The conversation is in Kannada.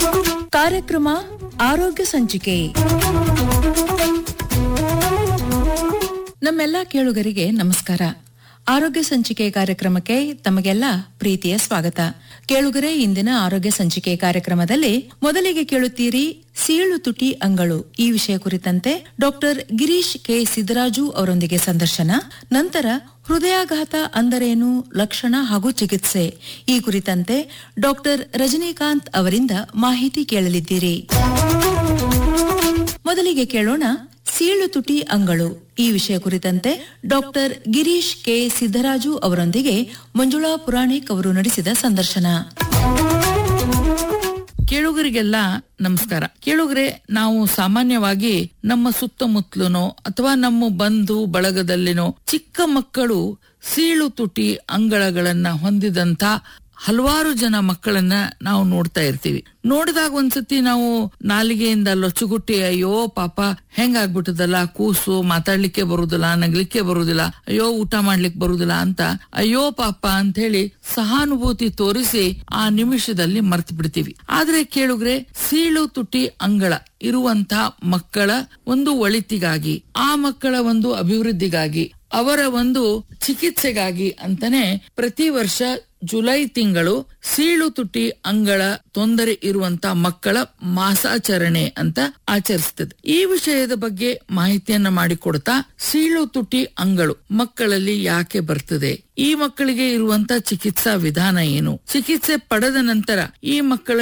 ಕಾರ್ಯಕ್ರಮ ಆರೋಗ್ಯ ಸಂಚಿಕೆ ನಮ್ಮೆಲ್ಲ ಕೇಳುಗರಿಗೆ ನಮಸ್ಕಾರ ಆರೋಗ್ಯ ಸಂಚಿಕೆ ಕಾರ್ಯಕ್ರಮಕ್ಕೆ ತಮಗೆಲ್ಲ ಪ್ರೀತಿಯ ಸ್ವಾಗತ ಕೇಳುಗರೆ ಇಂದಿನ ಆರೋಗ್ಯ ಸಂಚಿಕೆ ಕಾರ್ಯಕ್ರಮದಲ್ಲಿ ಮೊದಲಿಗೆ ಕೇಳುತ್ತೀರಿ ಸೀಳು ತುಟಿ ಅಂಗಳು ಈ ವಿಷಯ ಕುರಿತಂತೆ ಡಾಕ್ಟರ್ ಗಿರೀಶ್ ಕೆ ಸಿದ್ದರಾಜು ಅವರೊಂದಿಗೆ ಸಂದರ್ಶನ ನಂತರ ಹೃದಯಾಘಾತ ಅಂದರೇನು ಲಕ್ಷಣ ಹಾಗೂ ಚಿಕಿತ್ಸೆ ಈ ಕುರಿತಂತೆ ಡಾಕ್ಟರ್ ರಜನಿಕಾಂತ್ ಅವರಿಂದ ಮಾಹಿತಿ ಕೇಳಲಿದ್ದೀರಿ ಮೊದಲಿಗೆ ಕೇಳೋಣ ಸೀಳು ತುಟಿ ಅಂಗಳು ಈ ವಿಷಯ ಕುರಿತಂತೆ ಡಾಕ್ಟರ್ ಗಿರೀಶ್ ಕೆ ಸಿದ್ದರಾಜು ಅವರೊಂದಿಗೆ ಮಂಜುಳಾ ಪುರಾಣಿಕ್ ಅವರು ನಡೆಸಿದ ಸಂದರ್ಶನ ಕೇಳುಗರಿಗೆಲ್ಲ ನಮಸ್ಕಾರ ಕೇಳುಗರೆ ನಾವು ಸಾಮಾನ್ಯವಾಗಿ ನಮ್ಮ ಸುತ್ತಮುತ್ತಲುನೋ ಅಥವಾ ನಮ್ಮ ಬಂಧು ಬಳಗದಲ್ಲಿನೋ ಚಿಕ್ಕ ಮಕ್ಕಳು ಸೀಳು ತುಟಿ ಅಂಗಳಗಳನ್ನ ಹೊಂದಿದಂತ ಹಲವಾರು ಜನ ಮಕ್ಕಳನ್ನ ನಾವು ನೋಡ್ತಾ ಇರ್ತೀವಿ ನೋಡಿದಾಗ ಒಂದ್ಸತಿ ನಾವು ನಾಲಿಗೆಯಿಂದ ಲೊಚ್ಚುಗುಟ್ಟಿ ಅಯ್ಯೋ ಪಾಪ ಹೆಂಗಾಗ್ಬಿಟ್ಟದಲ್ಲ ಕೂಸು ಮಾತಾಡ್ಲಿಕ್ಕೆ ಬರುದಿಲ್ಲ ನಗ್ಲಿಕ್ಕೆ ಬರುದಿಲ್ಲ ಅಯ್ಯೋ ಊಟ ಮಾಡ್ಲಿಕ್ಕೆ ಬರುದಿಲ್ಲ ಅಂತ ಅಯ್ಯೋ ಪಾಪ ಅಂತ ಹೇಳಿ ಸಹಾನುಭೂತಿ ತೋರಿಸಿ ಆ ನಿಮಿಷದಲ್ಲಿ ಮರ್ತು ಬಿಡ್ತೀವಿ ಆದ್ರೆ ಕೇಳುಗ್ರೆ ಸೀಳು ತುಟಿ ಅಂಗಳ ಇರುವಂತ ಮಕ್ಕಳ ಒಂದು ಒಳಿತಿಗಾಗಿ ಆ ಮಕ್ಕಳ ಒಂದು ಅಭಿವೃದ್ಧಿಗಾಗಿ ಅವರ ಒಂದು ಚಿಕಿತ್ಸೆಗಾಗಿ ಅಂತಾನೆ ಪ್ರತಿ ವರ್ಷ ಜುಲೈ ತಿಂಗಳು ಸೀಳು ತುಟಿ ಅಂಗಳ ತೊಂದರೆ ಇರುವಂತ ಮಕ್ಕಳ ಮಾಸಾಚರಣೆ ಅಂತ ಆಚರಿಸ್ತದೆ ಈ ವಿಷಯದ ಬಗ್ಗೆ ಮಾಹಿತಿಯನ್ನ ಮಾಡಿಕೊಡ್ತಾ ಸೀಳು ತುಟಿ ಅಂಗಳು ಮಕ್ಕಳಲ್ಲಿ ಯಾಕೆ ಬರ್ತದೆ ಈ ಮಕ್ಕಳಿಗೆ ಇರುವಂತ ಚಿಕಿತ್ಸಾ ವಿಧಾನ ಏನು ಚಿಕಿತ್ಸೆ ಪಡೆದ ನಂತರ ಈ ಮಕ್ಕಳ